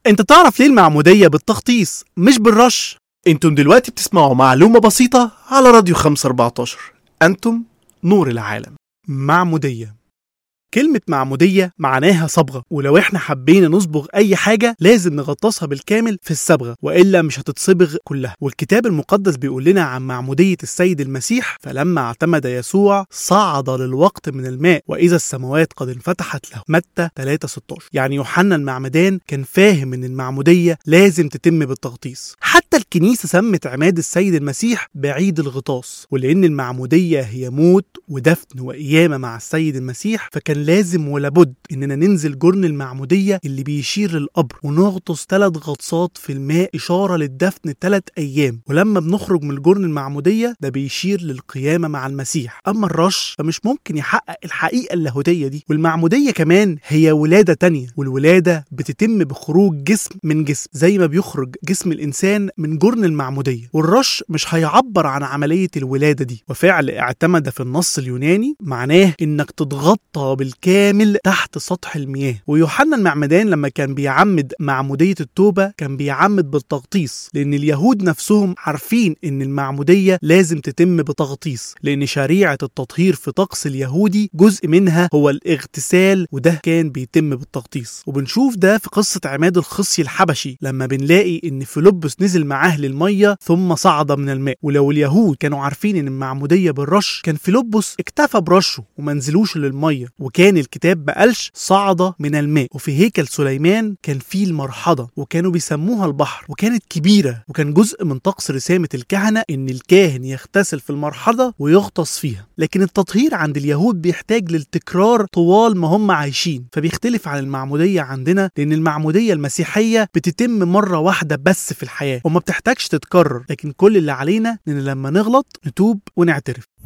انت تعرف ليه المعمودية بالتخطيص مش بالرش انتم دلوقتي بتسمعوا معلومة بسيطة على راديو 514 انتم نور العالم معمودية كلمة معمودية معناها صبغة ولو احنا حبينا نصبغ أي حاجة لازم نغطسها بالكامل في الصبغة وإلا مش هتتصبغ كلها والكتاب المقدس بيقول لنا عن معمودية السيد المسيح فلما اعتمد يسوع صعد للوقت من الماء وإذا السماوات قد انفتحت له متى 3 16 يعني يوحنا المعمدان كان فاهم إن المعمودية لازم تتم بالتغطيس حتى الكنيسة سمت عماد السيد المسيح بعيد الغطاس ولأن المعمودية هي موت ودفن وقيامة مع السيد المسيح فكان لازم ولابد إننا ننزل جرن المعمودية اللي بيشير للقبر ونغطس ثلاث غطسات في الماء إشارة للدفن ثلاث أيام ولما بنخرج من الجرن المعمودية ده بيشير للقيامة مع المسيح أما الرش فمش ممكن يحقق الحقيقة اللاهوتية دي والمعمودية كمان هي ولادة تانية والولادة بتتم بخروج جسم من جسم زي ما بيخرج جسم الإنسان من جرن المعمودية والرش مش هيعبر عن عملية الولادة دي وفعل اعتمد في النص اليوناني معناه إنك تتغطى بالكامل تحت سطح المياه ويوحنا المعمدان لما كان بيعمد معمودية التوبة كان بيعمد بالتغطيس لأن اليهود نفسهم عارفين إن المعمودية لازم تتم بتغطيس لأن شريعة التطهير في طقس اليهودي جزء منها هو الاغتسال وده كان بيتم بالتغطيس وبنشوف ده في قصة عماد الخصي الحبشي لما بنلاقي إن فيلبس نزل معاه للمية ثم صعد من الماء ولو اليهود كانوا عارفين إن المعمودية بالرش كان فيلبس اكتفى برشه ومنزلوش للمية وكان الكتاب ما قالش صعد من الماء وفي هيكل سليمان كان فيه المرحضة وكانوا بيسموها البحر وكانت كبيرة وكان جزء من طقس رسامة الكهنة إن الكاهن يغتسل في المرحضة ويغطس فيها لكن التطهير عند اليهود بيحتاج للتكرار طوال ما هم عايشين فبيختلف عن المعمودية عندنا لأن المعمودية المسيحية بتتم مرة واحدة بس في الحياة وما بتحتاجش تتكرر لكن كل اللي علينا إن لما نغلط نتوب ونعترف